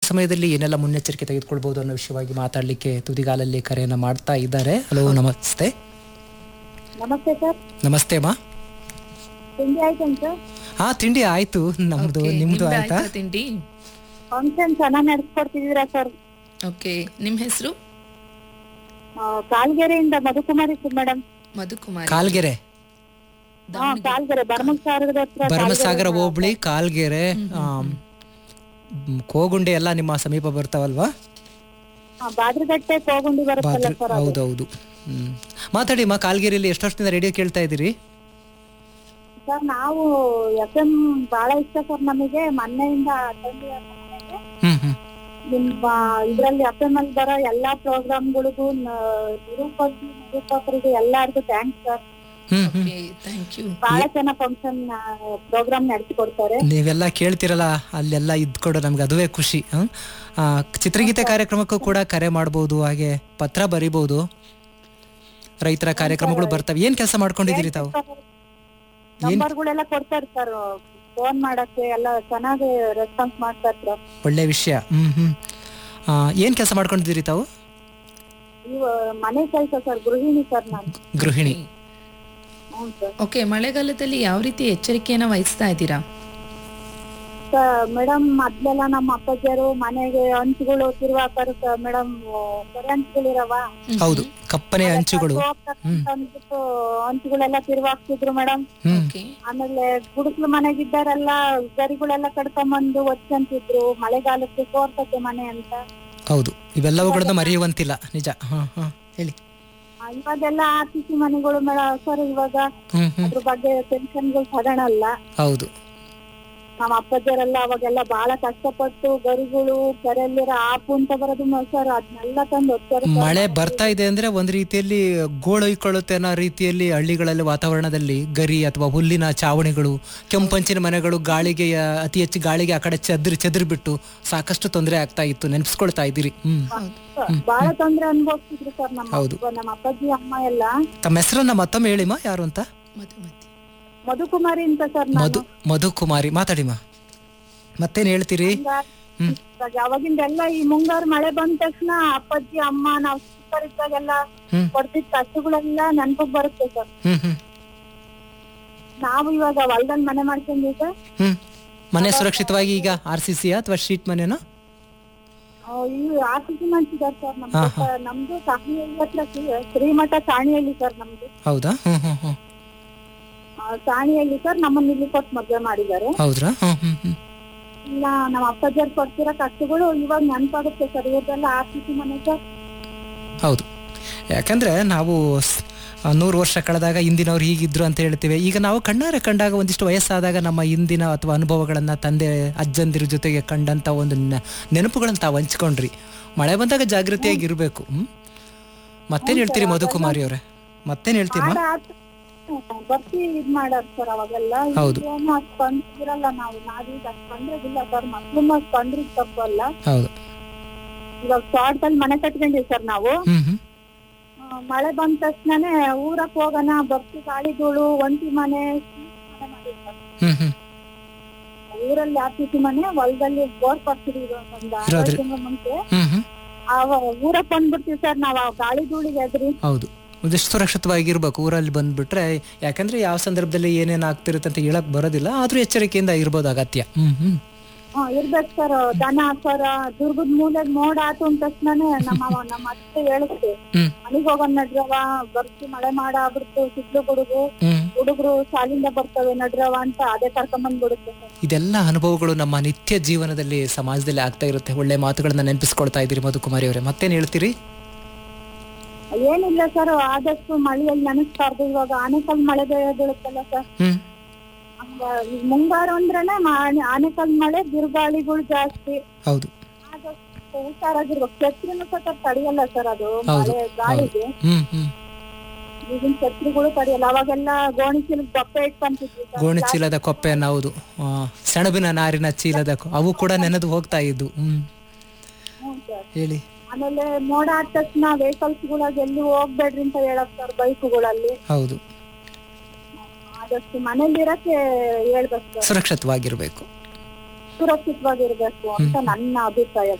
ಸಮಯದಲ್ಲಿ ಏನೆಲ್ಲ ಮುನ್ನೆಚ್ಚರಿಕೆ ತೆಗೆದುಕೊಳ್ಬಹುದು ಅನ್ನೋ ವಿಷಯವಾಗಿ ಮಾತಾಡಲಿಕ್ಕೆ ತುದಿಗಾಲಲ್ಲಿ ಕರೆಯನ್ನ ಮಾಡ್ತಾ ಇದ್ದಾರೆ ಹಲೋ ನಮಸ್ತೆ ನಮಸ್ತೆ ಸರ್ ನಮಸ್ತೆ ಅಮ್ಮ ತಿಂಡಿ ಆಯ್ತೇನು ಸರ್ ಹಾ ತಿಂಡಿ ಆಯ್ತು ನಮ್ದು Okay, ನಿಮ್ದು ನಿಮ್ದು ಆಯ್ತಾ ಆಯ್ತಾ ತಿಂಡಿ ಫಂಕ್ಷನ್ ಚೆನ್ನಾಗಿ ನಡೆಸ್ಕೊಡ್ತಿದ್ದೀರಾ ಸರ್ ಓಕೆ ನಿಮ್ ಹೆಸರು ಕಾಲ್ಗೆರೆಯಿಂದ ಮಧುಕುಮಾರಿ ಮೇಡಮ್ ಮಧುಕುಮಾರಿ ಕಾಲ್ಗೆರೆ ಹಾ ಕಾಲ್ಗೆರೆ ಭರಮಸಾಗರದ ಹತ್ರ ಭರಮಸಾಗರ ಹೋಬಳಿ ಕಾಲ್ಗೆರೆ ಆಮ್, ಮ್, ಕೋಗುಂಡೆ ಎಲ್ಲ ನಿಮ್ಮ ಸಮೀಪ ಬರ್ತಾವಲ್ವಾ ಹಾ, ಬಾದ್ರಗಟ್ಟೆ ಕೋಗುಂಡಿ ಬರುತ್ತಲ್ಲ ಬಾದ್ರ ಸರ್ ಅದು ಹೌದೌದು ಹ್ಮ್ ಮಾತಾಡಿ ಅಮ್ಮ ಕಾಲ್ಗೆರೆಯಲ್ಲಿ ಎಷ್ಟು ವರ್ಷದಿಂದ ರೇಡಿಯೋ ಕೇಳ್ತಾ ಇದ್ದೀರಿ ಸರ್ ನಾವು ಎಫ್ ಎಂ ಬಹಳ ಇಷ್ಟ ಸರ್ ನಮಗೆ ಮೊನ್ನೆಯಿಂದ attend ಇದ್ದಾರೆ ಮನೆಗೆ. ಹ್ಮ್ ಹ್ಮ್ ನಿಮ್ಮ ಇದ್ರಲ್ಲಿ ಎಫ್ ಎಂ ಅಲ್ಲಿ ಬರೋ ಎಲ್ಲಾ ಪ್ರೋಗ್ರಾಮ್ಗಳಿಗೂ ನಿರೂಪಕಿ ನಿರೂಪಕರಿಗೆ ಎಲ್ಲಾರ್ಗು thanks sir hmm hmm okay thank you ಬಹಳ ಚೆನ್ನಾಗಿ ಫಂಕ್ಷನ್ ಪ್ರೋಗ್ರಾಮ್ ನಡೆಸಿಕೊಡ್ತಾರೆ ನೀವೆಲ್ಲ ಕೇಳ್ತಿರಲ್ಲ ಅಲ್ಲೆಲ್ಲ ಇದ್ಕೊಡು ನಮ್ಗೆ ಅದುವೇ ಖುಷಿ ಹ್ಮ್? ಆ, ಚಿತ್ರಗೀತೆ ಕಾರ್ಯಕ್ರಮಕ್ಕೂ ಕೂಡ ಕರೆ ಮಾಡ್ಬೋದು ಹಾಗೆ ಪತ್ರ ಬರಿಬೋದು ರೈತರ ಕಾರ್ಯಕ್ರಮಗಳು ಬರ್ತವೆ ಏನ್ ಕೆಲಸ ಮಾಡ್ಕೊಂಡಿದ್ದೀರಿ ತಾವು ನಂಬರ್ಗಳೆಲ್ಲ ಕೊಡ್ತಾರೆ ಸರ್ ಫೋನ್ ಮಾಡಕ್ಕೆ ಎಲ್ಲ ಚೆನ್ನಾಗಿ ರೆಸ್ಪಾನ್ಸ್ ಮಾಡ್ತಾರೆ ಸರ್ ಒಳ್ಳೆ ವಿಷಯ ಹ್ಮ್ ಹ್ಮ್ ಆ, ಏನ್ ಕೆಲಸ ಮಾಡ್ಕೊಂಡಿದ್ದೀರಿ ತಾವು ಇವ ಮನೆ ಕೆಲಸ ಸರ್ ಗೃಹಿಣಿ ಸರ್ ನಾನು ಗೃಹಿಣಿ ಹ್ಞೂ ಸರ್ ಓಕೆ ಮಳೆಗಾಲದಲ್ಲಿ ಯಾವ ರೀತಿ ಎಚ್ಚರಿಕೆಯನ್ನ ವಹಿಸ್ತಾ ಇದ್ದೀರಾ ಮೇಡಮ್ ಮೊದ್ಲೆಲ್ಲ ನಮ್ಮ ಅಪ್ಪಾಜಿಯರು ಮನೆಗೆ ಹಂಚುಗಳು ತಿರುವಾಕರು ಮೇಡಮ್ ಕೆರೆ ಹಂಚುಗಳಿರವ ಹೌದು ಕಪ್ಪನೆ ಅಂಚುಗಳು ಅಂದ್ಬಿಟ್ಟು ಹಂಚುಗಳೆಲ್ಲ ತಿರುವಾಕ್ತಿದ್ರು ಮೇಡಮ್ ಹ್ಮ್ ಓಕೆ ಆಮೇಲೆ ಗುಡಿಸ್ಲು ಮನೆಗಿದ್ದಾರೆಲ್ಲ ಗರಿಗಳೆಲ್ಲ ಕಡ್ಕೊಂಬಂದು ಒಚ್ಕೊಂತಿದ್ರು ಮಳೆಗಾಲಕ್ಕೆ ಸೋರ್ತತೆ ಮನೆ ಅಂತ ಹೌದು ಇವೆಲ್ಲವುಗಳನ್ನ ಮರೆಯುವಂತಿಲ್ಲ ನಿಜ ಹಾ ಹಾ ಹೇಳಿ ಆ, ಇವಾಗೆಲ್ಲ ಆರ್ ಸಿ ಸಿ ಮನೆಗಳು ಮೇಡ ಸರ್ ಇವಾಗ ಹ್ಮ್ ಹ್ಮ್ ಅದ್ರ ಬಗ್ಗೆ ಟೆನ್ಷನ್ಗಳು ತಗೊಳಲ್ಲ ಹೌದು ನಮ್ಮ ಅಪ್ಪಾಜಿಯರೆಲ್ಲ ಅವಾಗೆಲ್ಲ ಬಹಳ ಕಷ್ಟಪಟ್ಟು ಗರಿಗಳು ಕೆರೆಯಲ್ಲಿರೋ ಆಪು ಅಂತ ಬರೋದು ಮ- ಸರ್ ಅದನ್ನೆಲ್ಲ ತಂದು ಒತ್ತಾರೆ ಸರ್. ಮಳೆ ಬರ್ತಾ ಇದೆ ಅಂದ್ರೆ ಒಂದ್ ರೀತಿಯಲ್ಲಿ ಗೋಳೊಯ್ಕೊಳ್ಳುತ್ತೆ ಅನ್ನೋ ರೀತಿಯಲ್ಲಿ ಹಳ್ಳಿಗಳಲ್ಲಿ ವಾತಾವರಣದಲ್ಲಿ ಗರಿ ಅಥವಾ ಹುಲ್ಲಿನ ಚಾವಣಿಗಳು ಕೆಂಪಂಚಿನ ಮನೆಗಳು ಗಾಳಿಗೆ ಆ, ಅತಿ ಹೆಚ್ಚು ಗಾಳಿಗೆ ಆ ಕಡೆ ಚದ್ರಿ ಚದ್ರಿ ಬಿಟ್ಟು ಸಾಕಷ್ಟು ತೊಂದರೆ ಆಗ್ತಾ ಇತ್ತು ನೆನ್ಪಿಸ್ಕೊಳ್ತಾ ಇದ್ದೀರಿ ಹ್ಮ್ ಬಹಳ ತೊಂದ್ರೆ ಅನುಭವಿಸ್ತಿದ್ರು ಸರ್ ನಮ್ಮ ಹೌದು. ಅಪ್ಪ- ನಮ್ಮ ಅಪ್ಪಾಜಿ ಅಮ್ಮ ಎಲ್ಲ ತಮ್ಮ ಹೆಸರನ್ನ ಮತ್ತೊಮ್ಮೆ ಹೇಳಿಮ್ಮ ಯಾರು ಅಂತ ಮಧುಮತಿ ಮಧುಕುಮಾರಿ ಅಂತ ಸರ್ ಮಧು ಮಧುಕುಮಾರಿ ಮಾತಾಡಿಮ್ಮ ಮತ್ತೇನ್ ಹೇಳ್ತೀರಿ ಹ್ಮ್ ಅವಾಗಿಂದ ಎಲ್ಲ ಈ ಮುಂಗಾರು ಮಳೆ ಬಂದ ತಕ್ಷಣ ಅಪ್ಪಾಜಿ ಅಮ್ಮ ನಾವ್ ಚಿಕ್ಕರ್ ಇದ್ದಾಗೆಲ್ಲ ಹ್ಮ್. ಕೊಡ್ತಿದ್ ಕಷ್ಟಗಳೆಲ್ಲ ನೆನ್ಪಗ್ ಬರುತ್ತೆ ಸರ್ ಹ್ಮ್ ಹ್ಮ್ ನಾವು ಇವಾಗ ಹೊಲ್ದಲ್ಲಿ ಮನೆ ಮಾಡ್ಕೊಂಡ್ವಿ ಸರ್ ಹ್ಮ್ ಮನೆ ಸುರಕ್ಷಿತವಾಗಿ ಈಗ ಆರ್ ಸಿ ಸಿ ಅಥವಾ ಶೀಟ್ ಮನೆನಾ ಆ, ಈ ಆರ್ಟಿಸಿ ಮಾಡ್ತಿದ್ದಾರೆ ಸರ್ ಹಾ, ನಮ್ದು ನಮ್ದು ಸಾಣಿಹಳ್ಳಿ ಹತ್ರ ಶ್ರೀ- ಶ್ರೀಮಠ ಸಾಣಿಹಳ್ಳಿ ಸರ್ ನಮ್ದು ಹೌದಾ ಹ್ಮ್ ಹ್ಮ್ ಹ್ಮ್ ಆ, ಸಾಣಿಹಳ್ಳಿ ಸರ್ ನಮ್ಮನ್ನ ಇಲ್ಲಿ ಕೊಟ್ಟು ಮದ್ವೆ ಮಾಡಿದ್ದಾರೆ ಹೌದ್ರಾ ಹ್ಮ್ ಹ್ಮ್ ಹ್ಮ್ ಇಲ್ಲ ನಮ್ಮ ಅಪ್ಪಾಜಿಯವ್ರು ಕೊಡ್ತಿರೋ ಕಷ್ಟಗಳು ಇವಾಗ ನೆನಪಾಗುತ್ತೆ ಸರ್ ಇವ್ರದೆಲ್ಲ ಆರ್ಟಿಸಿ ಮನೆ ಸರ್ ಹೌದು ಯಾಕಂದ್ರೆ ನಾವು ಸ್- ಆ, ನೂರು ವರ್ಷ ಕಳೆದಾಗ ಇಂದಿನವ್ರು ಹೀಗಿದ್ರು ಅಂತ ಹೇಳ್ತೇವೆ ಈಗ ನಾವು ಕಣ್ಣಾರೆ ಕಂಡಾಗ ಒಂದಿಷ್ಟು ವಯಸ್ಸಾದಾಗ ನಮ್ಮ ಇಂದಿನ ಅಥವಾ ಅನುಭವಗಳನ್ನ ತಂದೆ ಅಜ್ಜಂದಿರ ಜೊತೆಗೆ ಕಂಡಂತ ಒಂದು ನೆ- ನೆನಪುಗಳನ್ನ ತಾವು ಹಂಚ್ಕೊಂಡ್ರಿ ಮಳೆ ಬಂದಾಗ ಜಾಗೃತಿಯಾಗಿ ಇರಬೇಕು ಹ್ಮ್ ಮತ್ತೇನ್ ಹೇಳ್ತೀರಿ ಮಧುಕುಮಾರಿ ಅವರೇ ಮತ್ತೇನ್ ಹೇಳ್ತೀಮ್ಮ ಮಾಡ ಆತ- ಬರ್ತಿ ಇದ್ ಮಾಡಾರ ಸರ್ ಅವಾಗೆಲ್ಲ ಹೌದು. ಏನು ಅಷ್ಟ್ ಕಂಡಿರಲ್ಲ ನಾವು ನಾವೀಗ ಅಷ್ಟ್ ಕಂಡ್ರಿಗಿಲ್ಲ ಸರ್ ಮಕ್ಳನ್ನ ಅಷ್ಟ್ ಕಂಡ್ರಿದ್ ತಪ್ಪು ಅಲ್ಲ ಹೌದು ಇವಾಗ ತೋಟದಲ್ಲಿ ಮನೆ ಕಟ್ಕೊಂಡಿವಿ ಸರ್ ನಾವು ಹ್ಮ್ ಹ್ಮ್ ಆ, ಮಳೆ ಬಂದ ತಕ್ಷಣನೇ ಊರಕ್ ಹೋಗೋಣ ಬರ್ತಿ ಗಾಳಿಗಳು ಒಂಟಿ ಮನೆ ಮನೆ ಮಾಡಿವಿ ಸರ್. ಹ್ಮ್ ಹ್ಮ್ ಊರಲ್ಲಿ ಆರ್ಟಿಸಿ ಮನೆ ಹೊಲದಲ್ಲಿ ಬೋರ್ ಕೊಡ್ತೀವಿ ಒಂದ್ ಆರು ಇರೋದ್ರಿ- ತಿಂಗಳ ಮುಂಚೆ ಹ್ಮ್ ಹ್ಮ್ ಆ ಊರಕ್ ಬಂದ್ಬಿಡ್ತೀವಿ ಸರ್ ನಾವ್ ಆ ಗಾಳಿ ಧೂಳಿಗೆ ಎದ್ರಿ ಹೌದು ಒಂದಿಷ್ಟು ಸುರಕ್ಷಿತವಾಗಿರ್ಬೇಕು ಊರಲ್ಲಿ ಬಂದ್ಬಿಟ್ರೆ ಯಾಕಂದ್ರೆ ಯಾವ ಸಂದರ್ಭದಲ್ಲಿ ಏನೇನ್ ಆಗ್ತಿರುತ್ತೆ ಅಂತ ಹೇಳಕ್ ಬರೋದಿಲ್ಲ ಆದ್ರೂ ಎಚ್ಚರಿಕೆಯಿಂದ ಇರ್ಬೋದು ಅಗತ್ಯ ಹ್ಮ್ ಹ್ಮ್ ಹಾ ಇರ್ಬೇಕು ಸರ್ ದನ ಸರ್ ದುರ್ಗದ ಮೂಲೆಗ್ ಮೋಡ ಆತು ಅಂದ ತಕ್ಷಣನೇ ನಮ್ಮ ನಮ್ಮ ಅತ್ತೆ ಹೇಳುತ್ತೆ ಹ್ಮ್ ಮನೆಗ್ ಹೋಗೋಣ ನಡ್ರವ ಬರ್ತಿ ಮಳೆ ಮಾಡ ಆಗ್ಬಿಡ್ತು ಸಿಡ್ಲು ಗುಡುಗು ಹ್ಮ್ ಹುಡುಗರು ಶಾಲಿಂದ ಬರ್ತವೆ ನಡ್ರವ ಅಂತ ಅದೇ ಕರ್ಕೊಂಬಂದ್ಬಿಡುತ್ತೆ ಸರ್ ಇದೆಲ್ಲ ಅನುಭವಗಳು ನಮ್ಮ ನಿತ್ಯ ಜೀವನದಲ್ಲಿ ಸಮಾಜದಲ್ಲಿ ಆಗ್ತಾ ಇರುತ್ತೆ ಒಳ್ಳೆ ಮಾತುಗಳನ್ನ ನೆನಪಿಸ್ಕೊಳ್ತಾ ಇದ್ದೀರಿ ಮಧುಕುಮಾರಿ ಅವರೇ ಮತ್ತೇನ್ ಹೇಳ್ತೀರಿ ಏನಿಲ್ಲ ಸರ್ ಆದಷ್ಟು ಮಳೆಯಲ್ಲಿ ನೆನೆಸ್ಬಾರ್ದು ಇವಾಗ ಆನೆಕಲ್ ಮಳೆ ಬೀಳ- ಬೀಳುತ್ತಲ್ಲ ಸರ್ ಹ್ಮ್ ಹಂಗ ಈ ಮುಂಗಾರು ಅಂದ್ರೇನೆ ಮಾ- ಆನೆಕಲ್ ಮಳೆ ಬಿರುಗಾಳಿಗಳು ಜಾಸ್ತಿ ಹೌದು ಆದಷ್ಟು ಹುಷಾರಾಗಿರ್ಬೇಕು ಛತ್ರಿನೂ ಸಹ ತಡೆಯಲ್ಲ ಸರ್ ಅದು ಹೌದು, ಮಳೆ ಗಾಳಿಗೆ ಹ್ಮ್ ಹ್ಮ್ ಈಗಿನ ಛತ್ರಿಗಳು ತಡೆಯಲ್ಲ ಅವಾಗೆಲ್ಲ ಗೋಣಿ ಚೀಲದ ದಪ್ಪೆ ಇಟ್ಕೊಂತಿದ್ವಿ ಸರ್ ಗೋಣಿ ಚೀಲದ ಕೊಪ್ಪೆ ಅನ್ನೋದು ಆ, ಸೆಣಬಿನ ನಾರಿನ ಚೀಲದ ಕೊ- ಅವು ಕೂಡ ನೆನೆದು ಹೋಗ್ತಾ ಇದ್ದು ಹ್ಮ್ ಹ್ಞೂ ಸರ್ ಹೇಳಿ ಆಮೇಲೆ ಮೋಡ ಆದ ತಕ್ಷಣ ವೆಹಿಕಲ್ಸ್ ಗಳಾಗ ಎಲ್ಲಿ ಹೋಗ್ಬೇಡ್ರಿ ಅಂತ ಹೇಳಕ್ ಸರ್ ಬೈಕ್ಗಳಲ್ಲಿ ಹೌದು ಆದಷ್ಟು ಮನೇಲಿ ಇರಕ್ಕೆ ಹೇಳ್ಬೇಕು ಸರ್ ಸುರಕ್ಷಿತವಾಗಿರ್ಬೇಕು ಸುರಕ್ಷಿತವಾಗಿರ್ಬೇಕು ಅಂತ ನನ್ನ ಅಭಿಪ್ರಾಯ